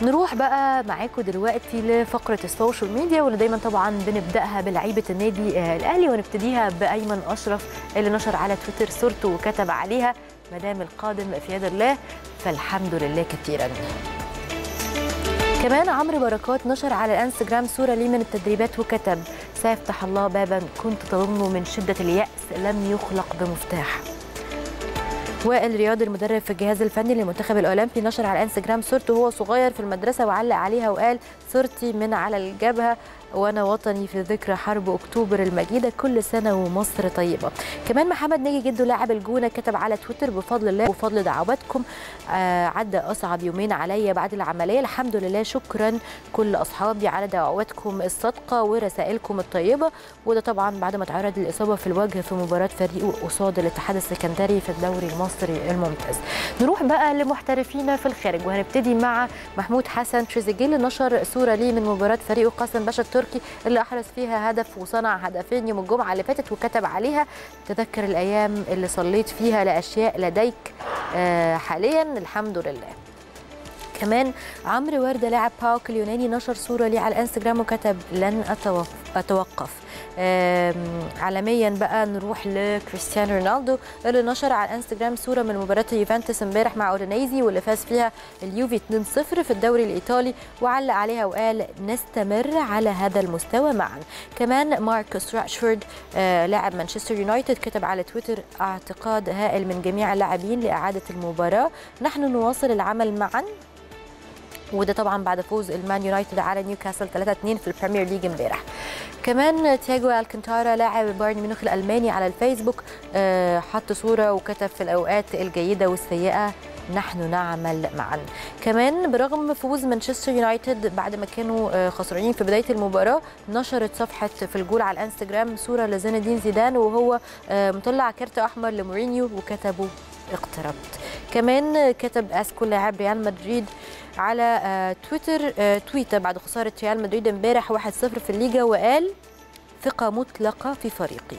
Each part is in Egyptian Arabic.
نروح بقى معاكم دلوقتي لفقره السوشيال ميديا واللي دايما طبعا بنبداها بلعيبه النادي آه، الاهلي ونبتديها بايمن اشرف اللي نشر على تويتر صورته وكتب عليها ما دام القادم في يد الله فالحمد لله كثيرا كمان عمرو بركات نشر على الانستجرام صوره ليه من التدريبات وكتب سيفتح الله بابا كنت تظنه من شده الياس لم يخلق بمفتاح وائل رياض المدرب في الجهاز الفني للمنتخب الاولمبي نشر على الانستجرام صورته وهو صغير في المدرسه وعلق عليها وقال صورتي من على الجبهه وانا وطني في ذكرى حرب اكتوبر المجيده كل سنه ومصر طيبه كمان محمد ناجي جده لاعب الجونه كتب على تويتر بفضل الله وفضل دعواتكم آه عدى اصعب يومين عليا بعد العمليه الحمد لله شكرا كل اصحابي على دعواتكم الصادقه ورسائلكم الطيبه وده طبعا بعد ما تعرض للاصابه في الوجه في مباراه فريقه قصاد الاتحاد السكندري في الدوري المصري الممتاز نروح بقى لمحترفين في الخارج وهنبتدي مع محمود حسن تريزيجيه اللي نشر صوره ليه من مباراه فريقه قاسم باشا التركي اللي احرز فيها هدف وصنع هدفين يوم الجمعه اللي فاتت وكتب عليها تذكر الايام اللي صليت فيها لاشياء لديك آه، حاليا الحمد لله كمان عمرو ورده لاعب باوك اليوناني نشر صوره ليه على الانستجرام وكتب لن أتوف- اتوقف آم، عالميا بقى نروح لكريستيانو رونالدو اللي نشر على الانستجرام صوره من مباراه يوفنتوس امبارح مع اورينيزي واللي فاز فيها اليوفي 2-0 في الدوري الايطالي وعلق عليها وقال نستمر على هذا المستوى معا كمان ماركوس راشفورد آه، لاعب مانشستر يونايتد كتب على تويتر اعتقاد هائل من جميع اللاعبين لاعاده المباراه نحن نواصل العمل معا وده طبعا بعد فوز المان يونايتد على نيوكاسل 3-2 في البريمير ليج امبارح كمان تياجو الكنتارا لاعب بايرن ميونخ الالماني على الفيسبوك آه، حط صوره وكتب في الاوقات الجيده والسيئه نحن نعمل معا كمان برغم فوز مانشستر يونايتد بعد ما كانوا آه، خسرانين في بدايه المباراه نشرت صفحه في الجول على الانستجرام صوره لزين الدين زيدان وهو آه، مطلع كارت احمر لمورينيو وكتبوا اقتربت كمان كتب اسكو لاعب ريال مدريد على آه، تويتر آه، تويته بعد خساره ريال مدريد امبارح 1-0 في الليجا وقال ثقه مطلقه في فريقي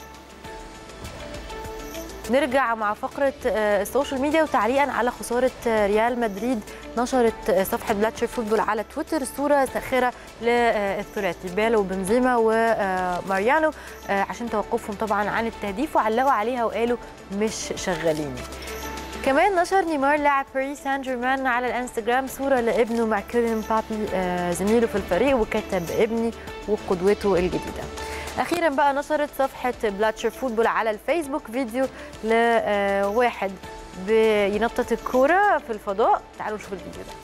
نرجع مع فقرة آه، السوشيال ميديا وتعليقا على خسارة آه، ريال مدريد نشرت آه، صفحة بلاتشر فوتبول على تويتر صورة ساخرة للثلاثي بالو وبنزيما وماريانو آه، عشان توقفهم طبعا عن التهديف وعلقوا عليها وقالوا مش شغالين كمان نشر نيمار لاعب باريس سان جيرمان على الانستجرام صوره لابنه مع كيليان بابي آه، زميله في الفريق وكتب ابني وقدوته الجديده اخيرا بقى نشرت صفحه بلاتشر فوتبول على الفيسبوك فيديو لواحد بينطط الكوره في الفضاء تعالوا نشوف الفيديو ده